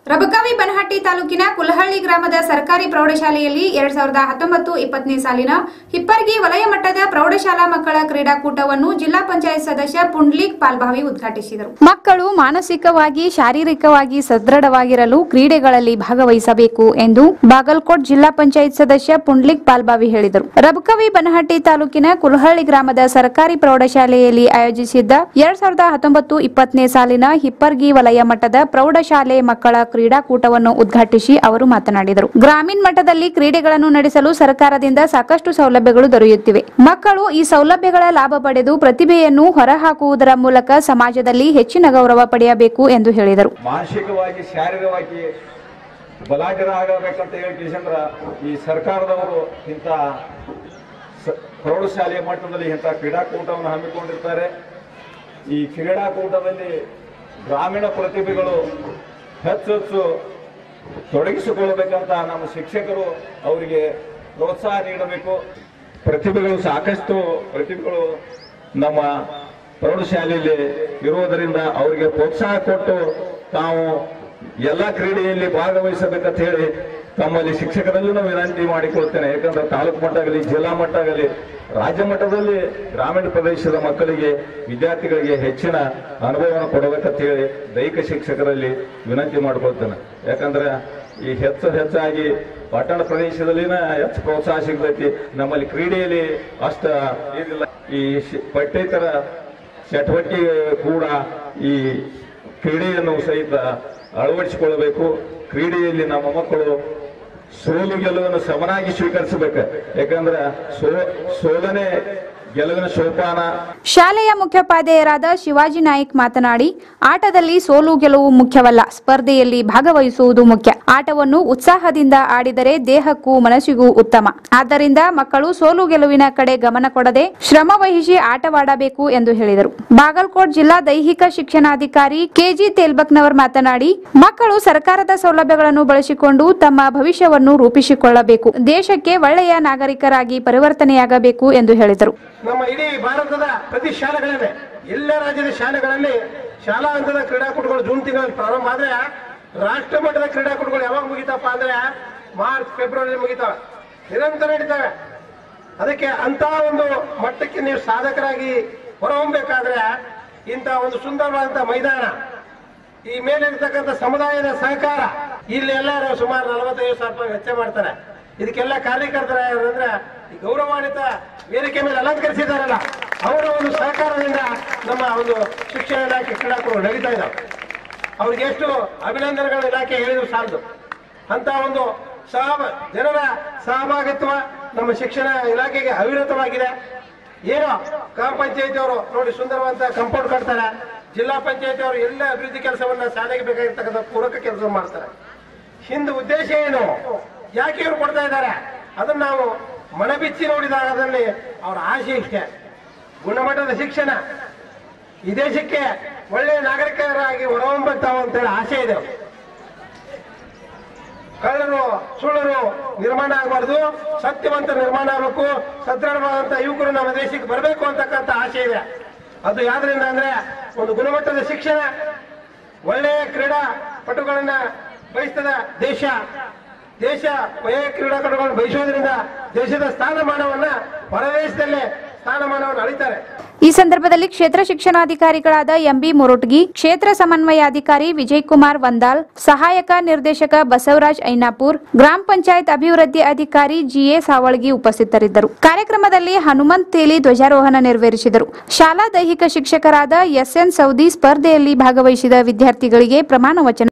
ರಬಕವಿ ಬನಹಟ್ಟಿ ತಾಲೂಕಿನ ಕುಲಹಳ್ಳಿ ಗ್ರಾಮದ ಸರ್ಕಾರಿ ಪ್ರೌಢಶಾಲೆಯಲ್ಲಿ ಎರಡ್ ಸಾವಿರದ ಹತ್ತೊಂಬತ್ತು ಇಪ್ಪತ್ತನೇ ಸಾಲಿನ ಹಿಪ್ಪರ್ಗಿ ವಲಯ ಮಟ್ಟದ ಪ್ರೌಢಶಾಲಾ ಮಕ್ಕಳ ಕ್ರೀಡಾಕೂಟವನ್ನು ಜಿಲ್ಲಾ ಪಂಚಾಯತ್ ಸದಸ್ಯ ಪುಂಡ್ಲಿಕ್ ಪಾಲ್ಭಾವಿ ಉದ್ಘಾಟಿಸಿದರು ಮಕ್ಕಳು ಮಾನಸಿಕವಾಗಿ ಶಾರೀರಿಕವಾಗಿ ಸದೃಢವಾಗಿರಲು ಕ್ರೀಡೆಗಳಲ್ಲಿ ಭಾಗವಹಿಸಬೇಕು ಎಂದು ಬಾಗಲಕೋಟ್ ಜಿಲ್ಲಾ ಪಂಚಾಯತ್ ಸದಸ್ಯ ಪುಂಡ್ಲಿಕ್ ಪಾಲ್ಭಾವಿ ಹೇಳಿದರು ರಬಕವಿ ಬನಹಟ್ಟಿ ತಾಲೂಕಿನ ಕುಲಹಳ್ಳಿ ಗ್ರಾಮದ ಸರ್ಕಾರಿ ಪ್ರೌಢಶಾಲೆಯಲ್ಲಿ ಆಯೋಜಿಸಿದ್ದ ಎರಡ್ ಸಾವಿರದ ಹತ್ತೊಂಬತ್ತು ಇಪ್ಪತ್ತನೇ ಸಾಲಿನ ಹಿಪ್ಪರ್ಗಿ ವಲಯ ಮಟ್ಟದ ಪ್ರೌಢಶಾಲೆ ಮಕ್ಕಳ ಕ್ರೀಡಾಕೂಟವನ್ನು ಉದ್ಘಾಟಿಸಿ ಅವರು ಮಾತನಾಡಿದರು ಗ್ರಾಮೀಣ ಮಟ್ಟದಲ್ಲಿ ಕ್ರೀಡೆಗಳನ್ನು ನಡೆಸಲು ಸರ್ಕಾರದಿಂದ ಸಾಕಷ್ಟು ಸೌಲಭ್ಯಗಳು ದೊರೆಯುತ್ತಿವೆ ಮಕ್ಕಳು ಈ ಸೌಲಭ್ಯಗಳ ಲಾಭ ಪಡೆದು ಪ್ರತಿಭೆಯನ್ನು ಹೊರಹಾಕುವುದರ ಮೂಲಕ ಸಮಾಜದಲ್ಲಿ ಹೆಚ್ಚಿನ ಗೌರವ ಪಡೆಯಬೇಕು ಎಂದು ಹೇಳಿದರು ಮಾನಸಿಕವಾಗಿ ಶಾರೀರಿಕವಾಗಿ ಬಲಾಢ್ಯರಾಗಬೇಕಂತ ಹೇಳಿ ಕೇಸಂದ್ರ ಈ ಸರ್ಕಾರದವರು ಇಂಥ ಸ- ಪ್ರೌಢಶಾಲೆಯ ಮಟ್ಟದಲ್ಲಿ ಇಂಥ ಕ್ರೀಡಾಕೂಟವನ್ನು ಹಮ್ಮಿಕೊಂಡಿರ್ತಾರೆ ಈ ಕ್ರೀಡಾಕೂಟದಲ್ಲಿ ಗ್ರಾಮೀಣ ಪ್ರತಿಭೆಗಳು ಹೆಚ್ಚು ಹೆಚ್ಚು ತೊಡಗಿಸಿಕೊಳ್ಳಬೇಕಂತ ನಮ್ಮ ಶಿಕ್ಷಕರು ಅವರಿಗೆ ಪ್ರೋತ್ಸಾಹ ನೀಡಬೇಕು ಪ್ರತಿಭೆಗಳು ಸಾಕಷ್ಟು ಪ್ರತಿಭೆಗಳು ನಮ್ಮ ಪ್ರೌಢಶಾಲೆಯಲ್ಲಿ ಇರುವುದರಿಂದ ಅವರಿಗೆ ಪ್ರೋತ್ಸಾಹ ಕೊಟ್ಟು ತಾವು ಎಲ್ಲ ಕ್ರೀಡೆಯಲ್ಲಿ ಭಾಗವಹಿಸಬೇಕಂತ ಹೇಳಿ ತಮ್ಮಲ್ಲಿ ಶಿಕ್ಷಕರಲ್ಲೂ ನಾವು ವಿನಂತಿ ಮಾಡಿಕೊಳ್ತೇನೆ ಯಾಕಂದ್ರೆ ತಾಲೂಕು ಮಟ್ಟ ಆಗಲಿ ಜಿಲ್ಲಾ ಮಟ್ಟ ಆಗಲಿ ರಾಜ್ಯ ಮಟ್ಟದಲ್ಲಿ ಗ್ರಾಮೀಣ ಪ್ರದೇಶದ ಮಕ್ಕಳಿಗೆ ವಿದ್ಯಾರ್ಥಿಗಳಿಗೆ ಹೆಚ್ಚಿನ ಅನುಭವವನ್ನು ಕೊಡಬೇಕಂತ ಹೇಳಿ ದೈಹಿಕ ಶಿಕ್ಷಕರಲ್ಲಿ ವಿನಂತಿ ಮಾಡ್ಕೊಳ್ತೇನೆ ಯಾಕಂದ್ರೆ ಈ ಹೆಚ್ಚು ಹೆಚ್ಚಾಗಿ ಪಟ್ಟಣ ಪ್ರದೇಶದಲ್ಲಿನ ಹೆಚ್ಚು ಪ್ರೋತ್ಸಾಹ ಸಿಗ್ತೈತಿ ನಮ್ಮಲ್ಲಿ ಕ್ರೀಡೆಯಲ್ಲಿ ಅಷ್ಟ ಇದಿಲ್ಲ ಈ ಶಿ- ಪಠ್ಯೇತರ ಚಟುವಟಿಕೆ ಕೂಡ ಈ ಕ್ರೀಡೆಯನ್ನು ಸಹಿತ ಅಳವಡಿಸಿಕೊಳ್ಳಬೇಕು ಕ್ರೀಡೆಯಲ್ಲಿ ನಮ್ಮ ಮಕ್ಕಳು ಸೋಲು ಗೆಲುವನ್ನು ಸಮನಾಗಿ ಸ್ವೀಕರಿಸಬೇಕು ಯಾಕಂದ್ರೆ ಸೋ ಸೋಲನೆ ಗೆಲುವಿನ ಸೋಪಾನ ಶಾಲೆಯ ಮುಖ್ಯೋಪಾಧ್ಯಾಯರಾದ ಶಿವಾಜಿ ನಾಯ್ಕ್ ಮಾತನಾಡಿ ಆಟದಲ್ಲಿ ಸೋಲು ಗೆಲುವು ಮುಖ್ಯವಲ್ಲ ಸ್ಪರ್ಧೆಯಲ್ಲಿ ಭಾಗವಹಿಸುವುದು ಮುಖ್ಯ ಆಟವನ್ನು ಉತ್ಸಾಹದಿಂದ ಆಡಿದರೆ ದೇಹಕ್ಕೂ ಮನಸ್ಸಿಗೂ ಉತ್ತಮ ಆದ್ದರಿಂದ ಮಕ್ಕಳು ಸೋಲು ಗೆಲುವಿನ ಕಡೆ ಗಮನ ಕೊಡದೆ ಶ್ರಮ ವಹಿಸಿ ಆಟವಾಡಬೇಕು ಎಂದು ಹೇಳಿದರು ಬಾಗಲಕೋಟ್ ಜಿಲ್ಲಾ ದೈಹಿಕ ಶಿಕ್ಷಣಾಧಿಕಾರಿ ಕೆಜಿ ತೇಲ್ಬಕ್ನವರ್ ಮಾತನಾಡಿ ಮಕ್ಕಳು ಸರ್ಕಾರದ ಸೌಲಭ್ಯಗಳನ್ನು ಬಳಸಿಕೊಂಡು ತಮ್ಮ ಭವಿಷ್ಯವನ್ನು ರೂಪಿಸಿಕೊಳ್ಳಬೇಕು ದೇಶಕ್ಕೆ ಒಳ್ಳೆಯ ನಾಗರಿಕರಾಗಿ ಪರಿವರ್ತನೆಯಾಗಬೇಕು ಎಂದು ಹೇಳಿದರು ನಮ್ಮ ಇಡೀ ಭಾರತದ ಪ್ರತಿ ಶಾಲೆಗಳಲ್ಲಿ ಎಲ್ಲ ರಾಜ್ಯದ ಶಾಲೆಗಳಲ್ಲಿ ಶಾಲಾ ಹಂತದ ಕ್ರೀಡಾಕೂಟಗಳು ಜೂನ್ ತಿಂಗಳಲ್ಲಿ ಪ್ರಾರಂಭ ಆದ್ರೆ ರಾಷ್ಟ್ರ ಮಟ್ಟದ ಕ್ರೀಡಾಕೂಟಗಳು ಯಾವಾಗ ಮುಗಿತಪ್ಪ ಅಂದ್ರೆ ಮಾರ್ಚ್ ಫೆಬ್ರವರಿ ಮುಗಿತಾವೆ ನಿರಂತರ ನಡೀತವೆ ಅದಕ್ಕೆ ಅಂತ ಒಂದು ಮಟ್ಟಕ್ಕೆ ನೀವು ಸಾಧಕರಾಗಿ ಹೊರಹೊಮ್ಮಬೇಕಾದ್ರೆ ಇಂಥ ಒಂದು ಸುಂದರವಾದಂತಹ ಮೈದಾನ ಈ ಮೇಲಿರ್ತಕ್ಕಂಥ ಸಮುದಾಯದ ಸಹಕಾರ ಇಲ್ಲಿ ಎಲ್ಲರೂ ಸುಮಾರು ನಲವತ್ತೈದು ಸಾವಿರ ರೂಪಾಯಿ ವೆಚ್ಚ ಮಾಡ್ತಾರೆ ಇದಕ್ಕೆಲ್ಲ ಕಾರ್ಯಕರ್ತರ ಅಂದ್ರೆ ಈ ಗೌರವಾನ್ವಿತ ವೇದಿಕೆ ಮೇಲೆ ಅಲಂಕರಿಸಿದಾರಲ್ಲ ಅವರ ಒಂದು ಸಹಕಾರದಿಂದ ನಮ್ಮ ಒಂದು ಶಿಕ್ಷಣ ಇಲಾಖೆ ಕ್ರೀಡಾಕೂಟಗಳು ನಡೀತಾ ಇದ್ದಾವೆ ಅವ್ರಿಗೆ ಎಷ್ಟು ಅಭಿನಂದನೆಗಳ ಇಲಾಖೆ ಹೇಳಿದ್ರು ಸಾಲದು ಅಂತ ಒಂದು ಸಹ ಜನರ ಸಹಭಾಗಿತ್ವ ನಮ್ಮ ಶಿಕ್ಷಣ ಇಲಾಖೆಗೆ ಅವಿರತವಾಗಿದೆ ಏನೋ ಗ್ರಾಮ ಪಂಚಾಯತಿ ಅವರು ನೋಡಿ ಸುಂದರವಾದ ಕಂಪೌಂಡ್ ಕಟ್ತಾರೆ ಜಿಲ್ಲಾ ಪಂಚಾಯತಿ ಅವರು ಎಲ್ಲ ಅಭಿವೃದ್ಧಿ ಕೆಲಸವನ್ನ ಶಾಲೆಗೆ ಬೇಕಾಗಿರ್ತಕ್ಕಂಥ ಪೂರಕ ಕೆಲಸ ಮಾಡ್ತಾರೆ ಹಿಂದೆ ಉದ್ದೇಶ ಏನು ಯಾಕೆ ಇವರು ಕೊಡ್ತಾ ಇದ್ದಾರೆ ಅದನ್ನ ನಾವು ಮನಬಿಚ್ಚಿ ನೋಡಿದಾಗ ಅದರಲ್ಲಿ ಅವರ ಆಸೆ ಇಷ್ಟೇ ಗುಣಮಟ್ಟದ ಶಿಕ್ಷಣ ಈ ದೇಶಕ್ಕೆ ಒಳ್ಳೆಯ ನಾಗರಿಕರಾಗಿ ಹೊರಹೊಮ್ಮತಾವ ಅಂತೇಳಿ ಆಸೆ ಇದೆ ಅವ್ರಿಗೆ. ಕಳ್ಳರು ಸುಳ್ಳರು ನಿರ್ಮಾಣ ಆಗಬಾರ್ದು ಸತ್ಯವಂತ ನಿರ್ಮಾಣ ಆಗಬೇಕು ಸದೃಢವಾದಂತ ಯುವಕರು ನಮ್ಮ ದೇಶಕ್ಕೆ ಬರಬೇಕು ಅಂತಕ್ಕಂಥ ಆಸೆ ಇದೆ ಅದು ಯಾವ್ದ್ರಿಂದ ಅಂದ್ರೆ ಒಂದು ಗುಣಮಟ್ಟದ ಶಿಕ್ಷಣ ಒಳ್ಳೆಯ ಕ್ರೀಡಾ ಪಟುಗಳನ್ನ ಬಯಸ್ತದ ದೇಶ ದೇಶ ಒಳ್ಳೆಯ ಕ್ರೀಡಾಪಟುಗಳನ್ನು ಬಯಸೋದ್ರಿಂದ ದೇಶದ ಸ್ಥಾನಮಾನವನ್ನ ಹೊರದೇಶದಲ್ಲೇ ಸ್ಥಾನಮಾನವನ್ನು ಅಳಿತಾರೆ ಈ ಸಂದರ್ಭದಲ್ಲಿ ಕ್ಷೇತ್ರ ಶಿಕ್ಷಣಾಧಿಕಾರಿಗಳಾದ ಎಂಬಿ ಮುರುಟ್ಗಿ ಕ್ಷೇತ್ರ ಸಮನ್ವಯಾಧಿಕಾರಿ ವಿಜಯ್ ಕುಮಾರ್ ವಂದಾಲ್ ಸಹಾಯಕ ನಿರ್ದೇಶಕ ಬಸವರಾಜ್ ಐನಾಪುರ್ ಗ್ರಾಮ ಪಂಚಾಯತ್ ಅಭಿವೃದ್ಧಿ ಅಧಿಕಾರಿ ಜಿಎ ಸಾವಳ್ಗಿ ಉಪಸ್ಥಿತರಿದ್ದರು ಕಾರ್ಯಕ್ರಮದಲ್ಲಿ ಹನುಮಂತ್ ತೇಲಿ ಧ್ವಜಾರೋಹಣ ನೆರವೇರಿಸಿದರು ಶಾಲಾ ದೈಹಿಕ ಶಿಕ್ಷಕರಾದ ಎಸ್ಎನ್ ಸೌದಿ ಸ್ಪರ್ಧೆಯಲ್ಲಿ ಭಾಗವಹಿಸಿದ ವಿದ್ಯಾರ್ಥಿಗಳಿಗೆ ಪ್ರಮಾಣ ವಚನ